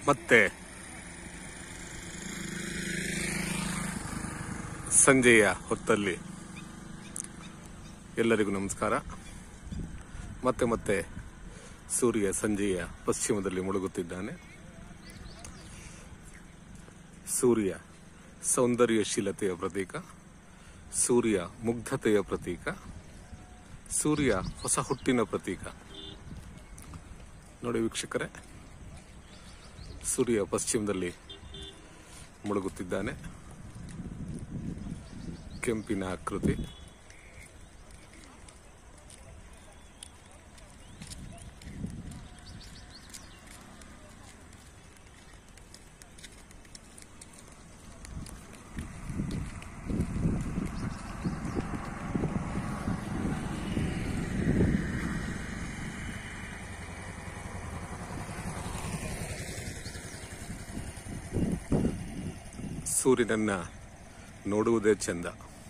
ಮತ್ತೆ ಸಂಜೆಯ ಹೊತ್ತಲ್ಲಿ ಎಲ್ಲರಿಗೂ ನಮಸ್ಕಾರ ಮತ್ತೆ ಮತ್ತೆ ಸೂರ್ಯ ಸಂಜೆಯ ಪಶ್ಚಿಮದಲ್ಲಿ ಮುಳುಗುತ್ತಿದ್ದಾನೆ ಸೂರ್ಯ ಸೌಂದರ್ಯಶೀಲತೆಯ ಪ್ರತೀಕ ಸೂರ್ಯ ಮುಗ್ಧತೆಯ ಪ್ರತೀಕ ಸೂರ್ಯ ಹೊಸ ಹುಟ್ಟಿನ ಪ್ರತೀಕ ನೋಡಿ ವೀಕ್ಷಕರೇ ಸೂರ್ಯ ಪಶ್ಚಿಮದಲ್ಲಿ ಮುಳುಗುತ್ತಿದ್ದಾನೆ ಕೆಂಪಿನ ಆಕೃತಿ ಸೂರ್ಯನನ್ನ ನೋಡುವುದೇ ಚಂದ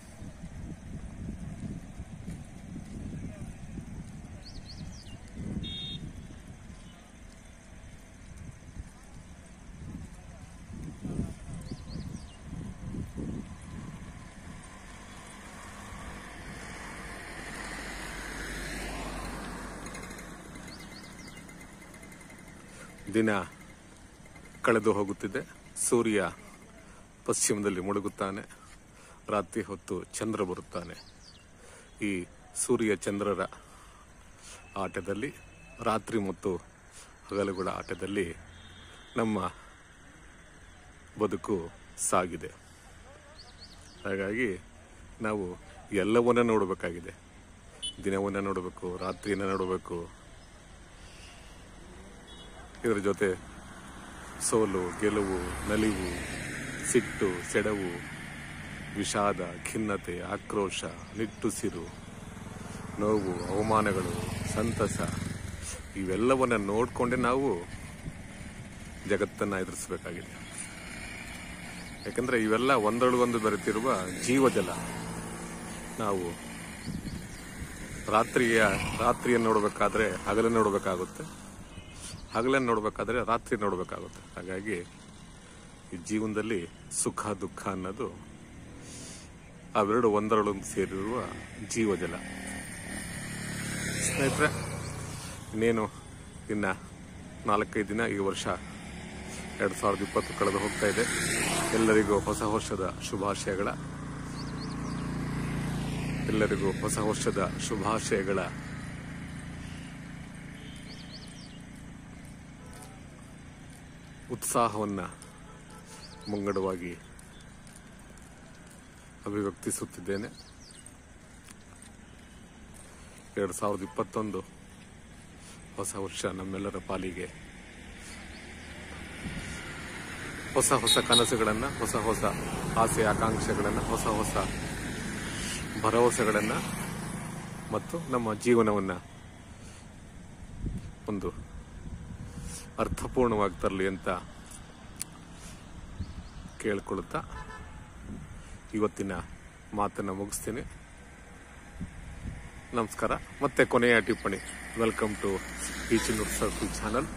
ದಿನ ಕಳೆದು ಹೋಗುತ್ತಿದೆ ಸೂರ್ಯ ಪಶ್ಚಿಮದಲ್ಲಿ ಮುಳುಗುತ್ತಾನೆ ರಾತ್ರಿ ಹೊತ್ತು ಚಂದ್ರ ಬರುತ್ತಾನೆ ಈ ಸೂರ್ಯ ಚಂದ್ರರ ಆಟದಲ್ಲಿ ರಾತ್ರಿ ಮತ್ತು ಹಗಲುಗಳ ಆಟದಲ್ಲಿ ನಮ್ಮ ಬದುಕು ಸಾಗಿದೆ ಹಾಗಾಗಿ ನಾವು ಎಲ್ಲವನ್ನ ನೋಡಬೇಕಾಗಿದೆ ದಿನವನ್ನ ನೋಡಬೇಕು ರಾತ್ರಿಯನ್ನ ನೋಡಬೇಕು ಇದರ ಜೊತೆ ಸೋಲು ಗೆಲುವು ನಲಿವು ಸಿಟ್ಟು ಸೆಡವು ವಿಷಾದ ಖಿನ್ನತೆ ಆಕ್ರೋಶ ನಿಟ್ಟುಸಿರು ನೋವು ಅವಮಾನಗಳು ಸಂತಸ ಇವೆಲ್ಲವನ್ನ ನೋಡಿಕೊಂಡೇ ನಾವು ಜಗತ್ತನ್ನ ಎದುರಿಸಬೇಕಾಗಿದೆ ಯಾಕಂದ್ರೆ ಇವೆಲ್ಲ ಒಂದರೊಳಗೊಂದು ಬೆರೆತಿರುವ ಜೀವಜಲ ನಾವು ರಾತ್ರಿಯ ರಾತ್ರಿಯನ್ನು ನೋಡಬೇಕಾದ್ರೆ ಹಗಲನ್ನು ನೋಡಬೇಕಾಗುತ್ತೆ ಹಗಲನ್ನು ನೋಡಬೇಕಾದ್ರೆ ರಾತ್ರಿ ನೋಡಬೇಕಾಗುತ್ತೆ ಹಾಗಾಗಿ ಈ ಜೀವನದಲ್ಲಿ ಸುಖ ದುಃಖ ಅನ್ನೋದು ಅವೆರಡು ಒಂದರೊಳಗೆ ಸೇರಿರುವ ಜೀವಜಲ ಸ್ನೇಹಿತರೆ ಇನ್ನೇನು ಇನ್ನ ನಾಲ್ಕೈದು ದಿನ ಈ ವರ್ಷ ಎರಡು ಸಾವಿರದ ಇಪ್ಪತ್ತು ಕಳೆದು ಹೋಗ್ತಾ ಇದೆ ಎಲ್ಲರಿಗೂ ಹೊಸ ವರ್ಷದ ಶುಭಾಶಯಗಳ ಎಲ್ಲರಿಗೂ ಹೊಸ ವರ್ಷದ ಶುಭಾಶಯಗಳ ಉತ್ಸಾಹವನ್ನ ಮುಂಗಡವಾಗಿ ಅಭಿವ್ಯಕ್ತಿಸುತ್ತಿದ್ದೇನೆ ಎರಡು ಸಾವಿರದ ಇಪ್ಪತ್ತೊಂದು ಹೊಸ ವರ್ಷ ನಮ್ಮೆಲ್ಲರ ಪಾಲಿಗೆ ಹೊಸ ಹೊಸ ಕನಸುಗಳನ್ನು ಹೊಸ ಹೊಸ ಆಸೆ ಆಕಾಂಕ್ಷೆಗಳನ್ನು ಹೊಸ ಹೊಸ ಭರವಸೆಗಳನ್ನು ಮತ್ತು ನಮ್ಮ ಜೀವನವನ್ನು ಒಂದು ಅರ್ಥಪೂರ್ಣವಾಗಿ ತರಲಿ ಅಂತ ಕೇಳ್ಕೊಳ್ತಾ ಇವತ್ತಿನ ಮಾತನ್ನು ಮುಗಿಸ್ತೀನಿ ನಮಸ್ಕಾರ ಮತ್ತೆ ಕೊನೆಯ ಟಿಪ್ಪಣಿ welcome to teaching circle channel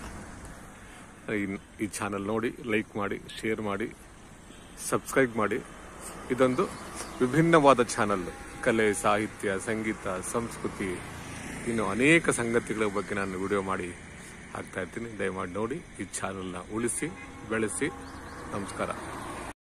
ಈ ಚಾನಲ್ ನೋಡಿ ಲೈಕ್ ಮಾಡಿ ಶೇರ್ ಮಾಡಿ ಸಬ್ಸ್ಕ್ರೈಬ್ ಮಾಡಿ ಇದೊಂದು ವಿಭಿನ್ನವಾದ ಚಾನಲ್ ಕಲೆ ಸಾಹಿತ್ಯ ಸಂಗೀತ ಸಂಸ್ಕೃತಿ ಇನ್ನು ಅನೇಕ ಸಂಗತಿಗಳ ಬಗ್ಗೆ ನಾನು ವಿಡಿಯೋ ಮಾಡಿ ಹಾಕ್ತಾ ಇರ್ತೀನಿ ದಯಮಾಡಿ ನೋಡಿ ಈ ಚಾನಲ್ನ ಉಳಿಸಿ ಬೆಳೆಸಿ ನಮಸ್ಕಾರ